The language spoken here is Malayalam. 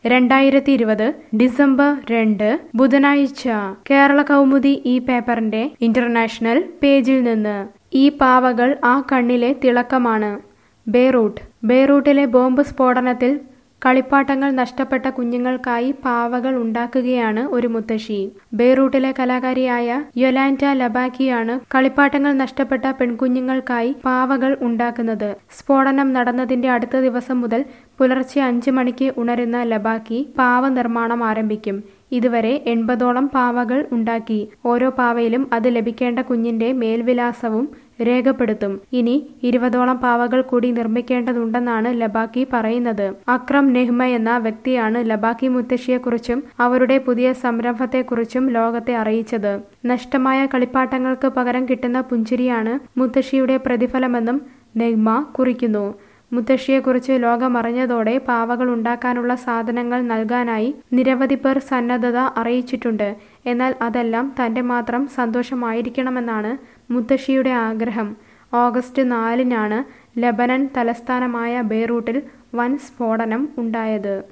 രണ്ടായിരത്തി ഇരുപത് ഡിസംബർ രണ്ട് ബുധനാഴ്ച കേരള കൗമുദി ഈ പേപ്പറിന്റെ ഇന്റർനാഷണൽ പേജിൽ നിന്ന് ഈ പാവകൾ ആ കണ്ണിലെ തിളക്കമാണ് ബെയ്റൂട്ട് ബെയ്റൂട്ടിലെ ബോംബ് സ്ഫോടനത്തിൽ കളിപ്പാട്ടങ്ങൾ നഷ്ടപ്പെട്ട കുഞ്ഞുങ്ങൾക്കായി പാവകൾ ഉണ്ടാക്കുകയാണ് ഒരു മുത്തശ്ശി ബെയ്റൂട്ടിലെ കലാകാരിയായ യൊലാൻഡ ലബാക്കിയാണ് കളിപ്പാട്ടങ്ങൾ നഷ്ടപ്പെട്ട പെൺകുഞ്ഞുങ്ങൾക്കായി പാവകൾ ഉണ്ടാക്കുന്നത് സ്ഫോടനം നടന്നതിന്റെ അടുത്ത ദിവസം മുതൽ പുലർച്ചെ അഞ്ച് മണിക്ക് ഉണരുന്ന ലബാക്കി പാവ നിർമ്മാണം ആരംഭിക്കും ഇതുവരെ എൺപതോളം പാവകൾ ഉണ്ടാക്കി ഓരോ പാവയിലും അത് ലഭിക്കേണ്ട കുഞ്ഞിന്റെ മേൽവിലാസവും രേഖപ്പെടുത്തും ഇനി ഇരുപതോളം പാവകൾ കൂടി നിർമ്മിക്കേണ്ടതുണ്ടെന്നാണ് ലബാക്കി പറയുന്നത് അക്രം നെഹ്മ എന്ന വ്യക്തിയാണ് ലബാക്കി മുത്തശ്ശിയെക്കുറിച്ചും അവരുടെ പുതിയ സംരംഭത്തെക്കുറിച്ചും ലോകത്തെ അറിയിച്ചത് നഷ്ടമായ കളിപ്പാട്ടങ്ങൾക്ക് പകരം കിട്ടുന്ന പുഞ്ചിരിയാണ് മുത്തശ്ശിയുടെ പ്രതിഫലമെന്നും നെഹ്മ കുറിക്കുന്നു മുത്തശ്ശിയെക്കുറിച്ച് ലോകമറിഞ്ഞതോടെ പാവകൾ ഉണ്ടാക്കാനുള്ള സാധനങ്ങൾ നൽകാനായി നിരവധി പേർ സന്നദ്ധത അറിയിച്ചിട്ടുണ്ട് എന്നാൽ അതെല്ലാം തന്റെ മാത്രം സന്തോഷമായിരിക്കണമെന്നാണ് മുത്തശ്ശിയുടെ ആഗ്രഹം ഓഗസ്റ്റ് നാലിനാണ് ലബനൻ തലസ്ഥാനമായ ബെയ്റൂട്ടിൽ വൻ സ്ഫോടനം ഉണ്ടായത്